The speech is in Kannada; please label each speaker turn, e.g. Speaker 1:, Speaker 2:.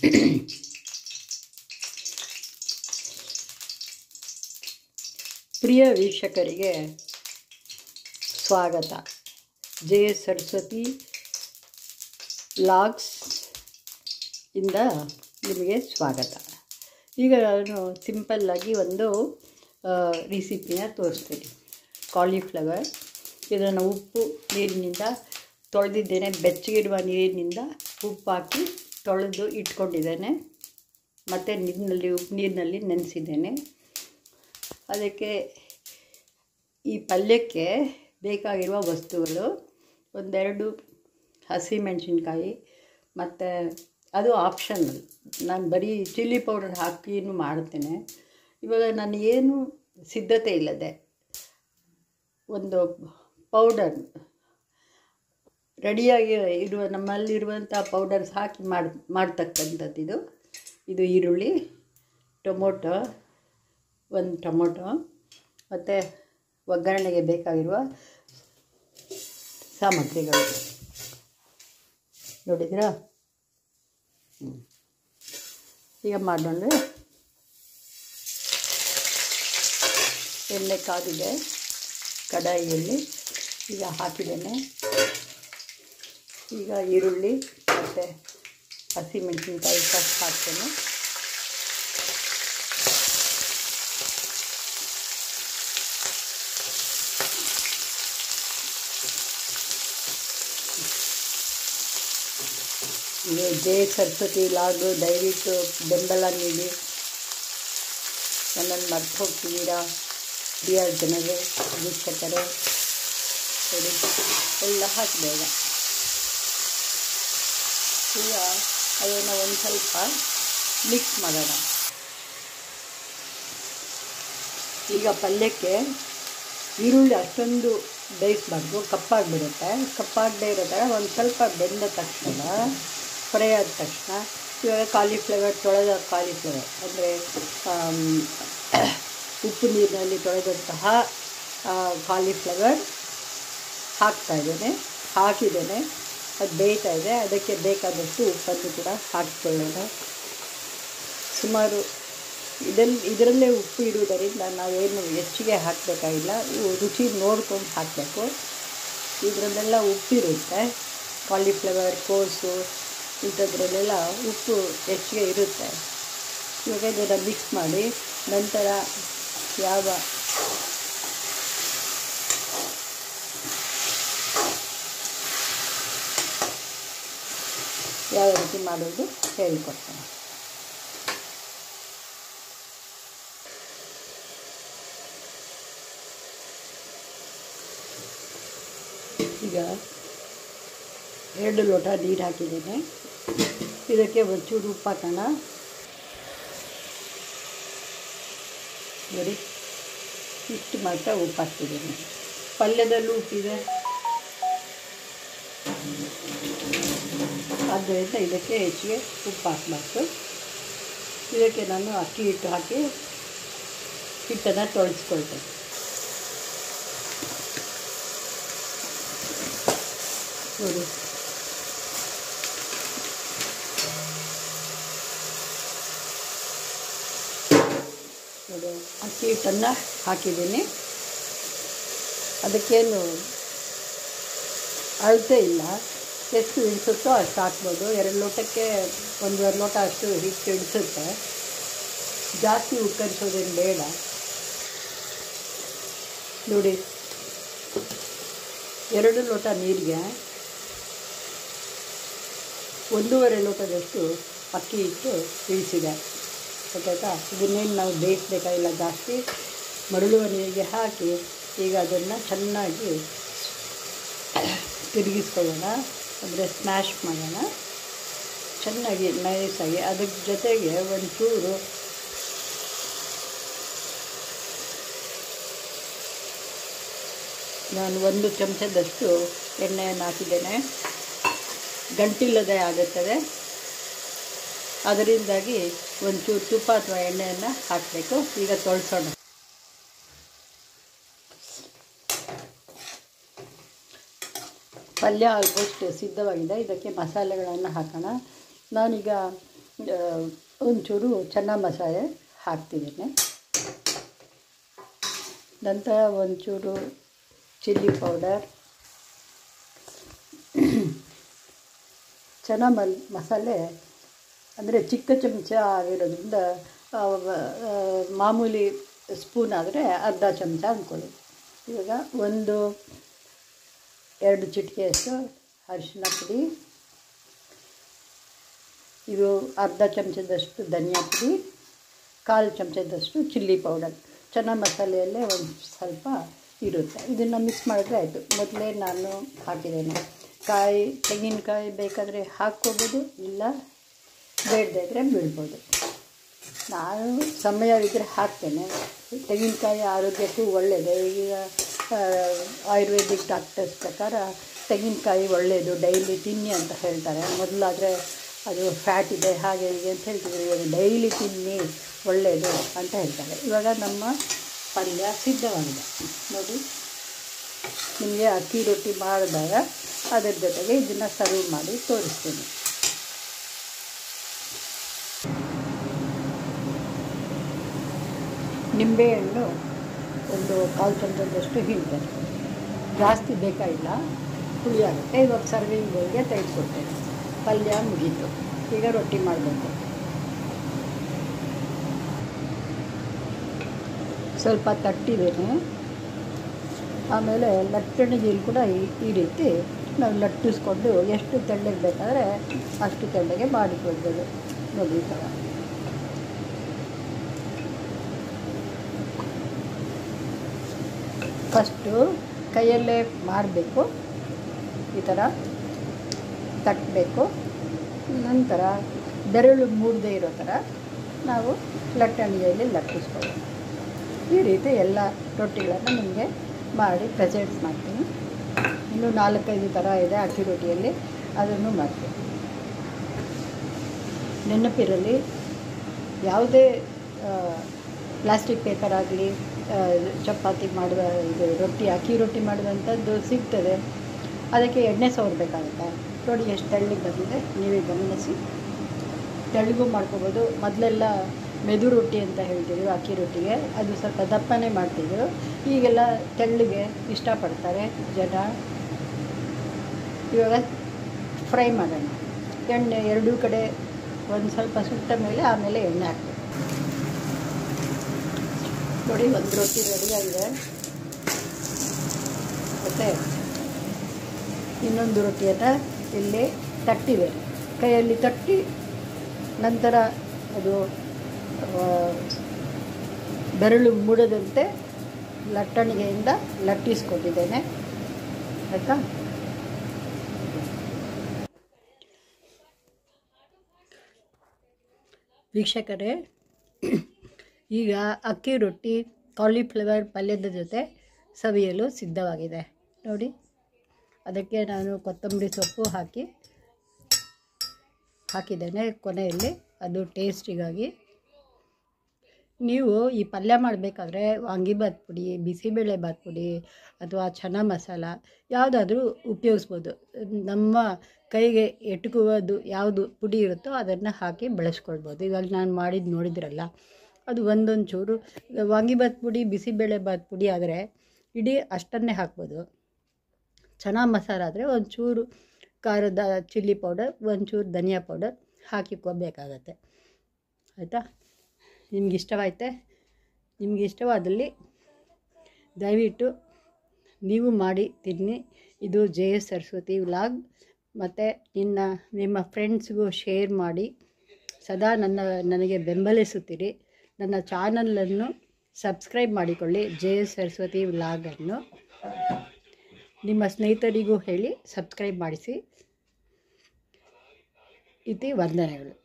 Speaker 1: ಪ್ರಿಯ ವೀಕ್ಷಕರಿಗೆ ಸ್ವಾಗತ ಜೆ ಎಸ್ ಸರಸ್ವತಿ ಲಾಗ್ಸ್ ಇಂದ ನಿಮಗೆ ಸ್ವಾಗತ ಈಗ ನಾನು ಸಿಂಪಲ್ಲಾಗಿ ಒಂದು ರೆಸಿಪಿನ ತೋರಿಸ್ತೀನಿ ಕಾಲಿಫ್ಲವರ್ ಇದನ್ನು ಉಪ್ಪು ನೀರಿನಿಂದ ತೊಳೆದಿದ್ದೇನೆ ಬೆಚ್ಚಗಿರುವ ನೀರಿನಿಂದ ಉಪ್ಪು ಹಾಕಿ ತೊಳೆದು ಇಟ್ಕೊಂಡಿದ್ದೇನೆ ಮತ್ತು ನೀರಿನಲ್ಲಿ ಉಪ್ಪು ನೀರಿನಲ್ಲಿ ನೆನೆಸಿದ್ದೇನೆ ಅದಕ್ಕೆ ಈ ಪಲ್ಯಕ್ಕೆ ಬೇಕಾಗಿರುವ ವಸ್ತುಗಳು ಒಂದೆರಡು ಹಸಿಮೆಣಸಿನ್ಕಾಯಿ ಮತ್ತು ಅದು ಆಪ್ಷನಲ್ ನಾನು ಬರೀ ಚಿಲ್ಲಿ ಪೌಡರ್ ಹಾಕಿನೂ ಮಾಡ್ತೇನೆ ಇವಾಗ ನಾನು ಏನು ಸಿದ್ಧತೆ ಇಲ್ಲದೆ ಒಂದು ಪೌಡರ್ ರೆಡಿಯಾಗಿ ಇರುವ ನಮ್ಮಲ್ಲಿರುವಂಥ ಪೌಡರ್ಸ್ ಹಾಕಿ ಮಾಡಿ ಮಾಡ್ತಕ್ಕಂಥದ್ದು ಇದು ಇದು ಈರುಳ್ಳಿ ಟೊಮೊಟೊ ಒಂದು ಟೊಮೊಟೊ ಮತ್ತು ಒಗ್ಗರಣೆಗೆ ಬೇಕಾಗಿರುವ ಸಾಮಗ್ರಿಗಳು ನೋಡಿದ್ದೀರಾ ಹ್ಮ್. ಈಗ ಮಾಡೋಣ ಎಣ್ಣೆ ಕಾದಿದೆ ಕಡಾಯಿಯಲ್ಲಿ ಈಗ ಹಾಕಿದ್ದೇನೆ ಈಗ ಈರುಳ್ಳಿ ಮತ್ತು ಹಸಿಮೆಣಸಿನ್ಕಾಯಿ ಫಸ್ಟ್ ಹಾಕ್ತೇನೆ ಇದು ಜೆ ಸರಸ್ವತಿ ಲಾಗು ದಯವಿಟ್ಟು ಬೆಂಬಲ ನೀಡಿ ನನ್ನನ್ನು ಮರ್ತು ಹೋಗ್ತಿದ್ದೀರಾ ಪ್ರಿಯ ಜನರೇ ವೀಕ್ಷಕರೇ ಸರಿ ಎಲ್ಲ ಹಾಕಬೇಡ ಈಗ ಅದನ್ನು ಒಂದು ಸ್ವಲ್ಪ ಮಿಕ್ಸ್ ಮಾಡೋಣ ಈಗ ಪಲ್ಯಕ್ಕೆ ಈರುಳ್ಳಿ ಅಷ್ಟೊಂದು ಬೇಯಿಸ್ಬಾರ್ದು ಕಪ್ಪಾಗಿಬಿಡುತ್ತೆ ಕಪ್ಪಾಗದೇ ಇರೋ ಥರ ಒಂದು ಸ್ವಲ್ಪ ಬೆಂದ ತಕ್ಷಣ ಫ್ರೈ ಆದ ತಕ್ಷಣ ಇವಾಗ ಕಾಲಿಫ್ಲವರ್ ತೊಳೆದ ಕಾಲಿಫ್ಲವರ್ ಅಂದರೆ ಉಪ್ಪು ನೀರಿನಲ್ಲಿ ತೊಳೆದಂತಹ ಕಾಲಿಫ್ಲವರ್ ಹಾಕ್ತಾ ಇದ್ದೇನೆ ಹಾಕಿದ್ದೇನೆ ಅದು ಬೇಯ್ತಾ ಇದೆ ಅದಕ್ಕೆ ಬೇಕಾದಷ್ಟು ಉಪ್ಪನ್ನು ಕೂಡ ಹಾಕಿಕೊಳ್ಳೋಣ ಸುಮಾರು ಇದರಲ್ಲಿ ಇದರಲ್ಲೇ ಉಪ್ಪು ಇರುವುದರಿಂದ ನಾವೇನು ಹೆಚ್ಚಿಗೆ ಹಾಕಬೇಕಾಗಿಲ್ಲ ಇವು ರುಚಿ ನೋಡ್ಕೊಂಡು ಹಾಕಬೇಕು ಇದರಲ್ಲೆಲ್ಲ ಉಪ್ಪಿರುತ್ತೆ ಕಾಲಿಫ್ಲವರ್ ಕೋಸು ಇಂಥದ್ರಲ್ಲೆಲ್ಲ ಉಪ್ಪು ಹೆಚ್ಚಿಗೆ ಇರುತ್ತೆ ಇವಾಗ ಇದನ್ನು ಮಿಕ್ಸ್ ಮಾಡಿ ನಂತರ ಯಾವ ಯಾವ ರೀತಿ ಮಾಡೋದು ಹೇಳಿಕೊಡ್ತೇನೆ ಈಗ ಎರಡು ಲೋಟ ನೀರು ಹಾಕಿದ್ದೇನೆ ಇದಕ್ಕೆ ಒಂಚೂರು ಉಪ್ಪು ಹಾಕೋಣ ನೋಡಿ ಇಷ್ಟು ಮಾತ್ರ ಉಪ್ಪು ಹಾಕ್ತಿದ್ದೇನೆ ಪಲ್ಯದಲ್ಲೂ ಉಪ್ಪಿದೆ ಆದ್ದರಿಂದ ಇದಕ್ಕೆ ಹೆಚ್ಚಿಗೆ ಉಪ್ಪು ಹಾಕಬಾರ್ದು ಇದಕ್ಕೆ ನಾನು ಅಕ್ಕಿ ಹಿಟ್ಟು ಹಾಕಿ ಹಿಟ್ಟನ್ನು ತೊಳೆಸ್ಕೊಳ್ತೇನೆ ನೋಡಿ ನೋಡಿ ಅಕ್ಕಿ ಹಿಟ್ಟನ್ನು ಹಾಕಿದ್ದೀನಿ ಅದಕ್ಕೇನು ಅಳತೆ ಇಲ್ಲ ಎಷ್ಟು ಇಳಿಸುತ್ತೋ ಅಷ್ಟು ಹಾಕ್ಬೋದು ಎರಡು ಲೋಟಕ್ಕೆ ಒಂದೂವರೆ ಲೋಟ ಅಷ್ಟು ಹಿಟ್ಟು ಇಳಿಸುತ್ತೆ ಜಾಸ್ತಿ ಉಕ್ಕರಿಸೋದೇನು ಬೇಡ ನೋಡಿ ಎರಡು ಲೋಟ ನೀರಿಗೆ ಒಂದೂವರೆ ಲೋಟದಷ್ಟು ಅಕ್ಕಿ ಹಿಟ್ಟು ಇಳಿಸಿದೆ ಗೊತ್ತಾಯ್ತಾ ಇದನ್ನೇನು ನಾವು ಬೇಯಿಸ್ಬೇಕಾಗಿಲ್ಲ ಜಾಸ್ತಿ ಮರಳುವ ನೀರಿಗೆ ಹಾಕಿ ಈಗ ಅದನ್ನು ಚೆನ್ನಾಗಿ ತಿರುಗಿಸ್ಕೊಳ್ಳೋಣ ಅಂದರೆ ಸ್ಮ್ಯಾಶ್ ಮಾಡೋಣ ಚೆನ್ನಾಗಿ ನೈಸಾಗಿ ಅದ್ರ ಜೊತೆಗೆ ಒಂಚೂರು ನಾನು ಒಂದು ಚಮಚದಷ್ಟು ಎಣ್ಣೆಯನ್ನು ಹಾಕಿದ್ದೇನೆ ಗಂಟಿಲ್ಲದೆ ಆಗುತ್ತದೆ ಅದರಿಂದಾಗಿ ಒಂಚೂರು ತುಪ್ಪ ಅಥವಾ ಎಣ್ಣೆಯನ್ನು ಹಾಕಬೇಕು ಈಗ ತೊಳ್ಸೋಣ ಪಲ್ಯ ಆಲ್ಮೋಸ್ಟ್ ಸಿದ್ಧವಾಗಿದೆ ಇದಕ್ಕೆ ಮಸಾಲೆಗಳನ್ನು ಹಾಕೋಣ ನಾನೀಗ ಆ, ಒಂಚೂರು ಚೆನ್ನ ಮಸಾಲೆ ಹಾಕ್ತಿದ್ದೀನಿ ನಂತರ ಒಂಚೂರು ಚಿಲ್ಲಿ ಪೌಡರ್ ಚೆನ್ನ ಮಲ್ ಮಸಾಲೆ ಅಂದರೆ ಚಿಕ್ಕ ಚಮಚ ಆಗಿರೋದ್ರಿಂದ ಆ, ಆ, ಮಾಮೂಲಿ ಸ್ಪೂನ್ ಆದರೆ ಅರ್ಧ ಚಮಚ ಅಂದ್ಕೊಳ್ಳಿ ಇವಾಗ ಒಂದು ಎರಡು ಚಿಟಿಕೆಯಷ್ಟು ಅರಿಶಿನ ಪುಡಿ ಇದು ಅರ್ಧ ಚಮಚದಷ್ಟು ಧನಿಯಾ ಪುಡಿ ಕಾಲು ಚಮಚದಷ್ಟು ಚಿಲ್ಲಿ ಪೌಡರ್ ಚೆನ್ನ ಮಸಾಲೆಯಲ್ಲೇ ಒಂದು ಸ್ವಲ್ಪ ಇರುತ್ತೆ ಇದನ್ನು ಮಿಕ್ಸ್ ಮಾಡಿದ್ರೆ ಆಯಿತು ಮೊದಲೇ ನಾನು ಹಾಕಿದ್ದೇನೆ ಕಾಯಿ ತೆಂಗಿನಕಾಯಿ ಬೇಕಾದರೆ ಹಾಕ್ಕೋಬೋದು ಇಲ್ಲ ಬೇಡದೇ ಇದ್ದರೆ ಬಿಡ್ಬೋದು ನಾನು ಸಮಯವಿದ್ದರೆ ಹಾಕ್ತೇನೆ ತೆಂಗಿನಕಾಯಿ ಆರೋಗ್ಯಕ್ಕೂ ಒಳ್ಳೆಯದು ಈಗ ಆ, ಆಯುರ್ವೇದಿಕ್ ಡಾಕ್ಟರ್ಸ್ ಪ್ರಕಾರ ತೆಂಗಿನಕಾಯಿ ಒಳ್ಳೆಯದು ಡೈಲಿ ತಿನ್ನಿ ಅಂತ ಹೇಳ್ತಾರೆ ಮೊದಲಾದರೆ ಅದು ಫ್ಯಾಟ್ ಇದೆ ಹಾಗೆ ಹೀಗೆ ಅಂತ ಹೇಳ್ತಿದ್ರು ಇವಾಗ ಡೈಲಿ ತಿನ್ನಿ ಒಳ್ಳೆಯದು ಅಂತ ಹೇಳ್ತಾರೆ ಇವಾಗ ನಮ್ಮ ಪಲ್ಯ ಸಿದ್ಧವಾಗಿದೆ ನೋಡಿ ನಿಮಗೆ ಅಕ್ಕಿ ರೊಟ್ಟಿ ಮಾಡಿದಾಗ ಅದರ ಜೊತೆಗೆ ಇದನ್ನು ಸರ್ವ್ ಮಾಡಿ ತೋರಿಸ್ತೀನಿ ನಿಂಬೆಹಣ್ಣು ಒಂದು ಕಾಲು ಚಮಚದಷ್ಟು ಹಿಂಡ್ತೇನೆ ಜಾಸ್ತಿ ಬೇಕಾಗಿಲ್ಲ ಹುಳಿ ಆಗುತ್ತೆ ಇವಾಗ ಸರ್ವಿಂಗ್ ಬೌಲ್ಗೆ ತೆಗೆದುಕೊಡ್ತೇನೆ ಪಲ್ಯ ಮುಗೀತು ಈಗ ರೊಟ್ಟಿ ಮಾಡಬೇಕು ಸ್ವಲ್ಪ ತಟ್ಟಿದ್ದೇನೆ ಆಮೇಲೆ ಲಟ್ಟಣಿಗೆಯಲ್ಲಿ ಕೂಡ ಈ ಈ ರೀತಿ ನಾವು ಲಟ್ಟಿಸ್ಕೊಂಡು ಎಷ್ಟು ತೆಳ್ಳಗೆ ಬೇಕಾದರೆ ಅಷ್ಟು ತೆಳ್ಳಗೆ ಮಾಡಿಕೊಳ್ಬೋದು ನೋಡಿ ಈ ಥರ ಫಸ್ಟು ಕೈಯಲ್ಲೇ ಮಾಡಬೇಕು ಈ ಥರ ತಟ್ಟಬೇಕು ನಂತರ ಬೆರಳು ಮೂಡದೇ ಇರೋ ಥರ ನಾವು ಲಟ್ಟಣಿಗೆಯಲ್ಲಿ ಲಟ್ಟಿಸ್ಕೊಳ್ಳೋದು ಈ ರೀತಿ ಎಲ್ಲ ರೊಟ್ಟಿಗಳನ್ನು ನಿಮಗೆ ಮಾಡಿ ಪ್ರೆಸೆಂಟ್ ಮಾಡ್ತೀನಿ ಇನ್ನೂ ನಾಲ್ಕೈದು ಥರ ಇದೆ ಅಕ್ಕಿ ರೊಟ್ಟಿಯಲ್ಲಿ ಅದನ್ನು ಮಾಡ್ತೀನಿ ನೆನಪಿರಲಿ ಯಾವುದೇ ಪ್ಲಾಸ್ಟಿಕ್ ಪೇಪರ್ ಆಗಲಿ ಚಪಾತಿ ಮಾಡುವ ಇದು ರೊಟ್ಟಿ ಅಕ್ಕಿ ರೊಟ್ಟಿ ಮಾಡುವಂಥದ್ದು ಸಿಗ್ತದೆ ಅದಕ್ಕೆ ಎಣ್ಣೆ ಸವರಬೇಕಾಗುತ್ತೆ ನೋಡಿ ಎಷ್ಟು ತೆಳ್ಳಗೆ ಬಂದಿದೆ ನೀವೇ ಗಮನಿಸಿ ತೆಳ್ಳಗೂ ಮಾಡ್ಕೋಬೋದು ಮೊದಲೆಲ್ಲ ಮೆದು ರೊಟ್ಟಿ ಅಂತ ಹೇಳ್ತಿದ್ರು ಅಕ್ಕಿ ರೊಟ್ಟಿಗೆ ಅದು ಸ್ವಲ್ಪ ದಪ್ಪನೇ ಮಾಡ್ತಿದ್ರು ಈಗೆಲ್ಲ ತೆಳ್ಳಗೆ ಇಷ್ಟಪಡ್ತಾರೆ ಜನ ಇವಾಗ ಫ್ರೈ ಮಾಡೋಣ ಎಣ್ಣೆ ಎರಡೂ ಕಡೆ ಒಂದು ಸ್ವಲ್ಪ ಸುಟ್ಟ ಮೇಲೆ ಆಮೇಲೆ ಎಣ್ಣೆ ಹಾಕಬೇಕು ನೋಡಿ ಒಂದು ರೊಟ್ಟಿ ರೆಡಿಯಾಗಿದೆ ಮತ್ತು ಇನ್ನೊಂದು ರೊಟ್ಟಿಯನ್ನು ಇಲ್ಲಿ ತಟ್ಟಿದೆ ಕೈಯಲ್ಲಿ ತಟ್ಟಿ ನಂತರ ಅದು ಆ, ಬೆರಳು ಮೂಡದಂತೆ ಲಟ್ಟಣಿಗೆಯಿಂದ ಲಟ್ಟಿಸ್ಕೊಂಡಿದ್ದೇನೆ ಆಯಿತಾ ವೀಕ್ಷಕರೇ ಈಗ ಅಕ್ಕಿ ರೊಟ್ಟಿ ಕಾಲಿಫ್ಲವರ್ ಪಲ್ಯದ ಜೊತೆ ಸವಿಯಲು ಸಿದ್ಧವಾಗಿದೆ ನೋಡಿ ಅದಕ್ಕೆ ನಾನು ಕೊತ್ತಂಬರಿ ಸೊಪ್ಪು ಹಾಕಿ ಹಾಕಿದ್ದೇನೆ ಕೊನೆಯಲ್ಲಿ ಅದು ಟೇಸ್ಟಿಗಾಗಿ ನೀವು ಈ ಪಲ್ಯ ಮಾಡಬೇಕಾದ್ರೆ ವಾಂಗಿಭಾತ್ ಪುಡಿ ಬಿಸಿಬೇಳೆಭಾತ್ ಪುಡಿ ಅಥವಾ ಚನ್ನ ಮಸಾಲ ಯಾವುದಾದ್ರೂ ಉಪಯೋಗಿಸ್ಬೋದು ನಮ್ಮ ಕೈಗೆ ಎಟುಕುವುದು ಯಾವುದು ಪುಡಿ ಇರುತ್ತೋ ಅದನ್ನು ಹಾಕಿ ಬಳಸ್ಕೊಳ್ಬೋದು ಇವಾಗ ನಾನು ಮಾಡಿದ್ದು ನೋಡಿದ್ರಲ್ಲ ಅದು ಒಂದೊಂದು ಚೂರು ವಾಂಗಿಭಾತ್ ಪುಡಿ ಬಿಸಿಬೇಳೆಭಾತ್ ಪುಡಿ ಆದರೆ ಇಡೀ ಅಷ್ಟನ್ನೇ ಹಾಕ್ಬೋದು ಚನ್ನ ಮಸಾಲ ಆದರೆ ಒಂಚೂರು ಖಾರದ ಚಿಲ್ಲಿ ಪೌಡರ್ ಒಂಚೂರು ಧನಿಯಾ ಪೌಡರ್ ಹಾಕಿಕೋಬೇಕಾಗತ್ತೆ ಆಯಿತಾ ನಿಮ್ಗೆ ಇಷ್ಟವಾಯ್ತೆ ನಿಮ್ಗೆ ಇಷ್ಟವಾದಲ್ಲಿ ದಯವಿಟ್ಟು ನೀವು ಮಾಡಿ ತಿನ್ನಿ ಇದು ಜೆ ಎಸ್ ಸರಸ್ವತಿ ವ್ಲಾಗ್ ಮತ್ತು ನಿನ್ನ ನಿಮ್ಮ ಫ್ರೆಂಡ್ಸ್ಗೂ ಶೇರ್ ಮಾಡಿ ಸದಾ ನನ್ನ ನನಗೆ ಬೆಂಬಲಿಸುತ್ತೀರಿ ನನ್ನ ಚಾನಲನ್ನು ಸಬ್ಸ್ಕ್ರೈಬ್ ಮಾಡಿಕೊಳ್ಳಿ ಜೆ ಎಸ್ ಸರಸ್ವತಿ ವ್ಲಾಗನ್ನು ನಿಮ್ಮ ಸ್ನೇಹಿತರಿಗೂ ಹೇಳಿ ಸಬ್ಸ್ಕ್ರೈಬ್ ಮಾಡಿಸಿ ಇತಿ ವಂದನೆಗಳು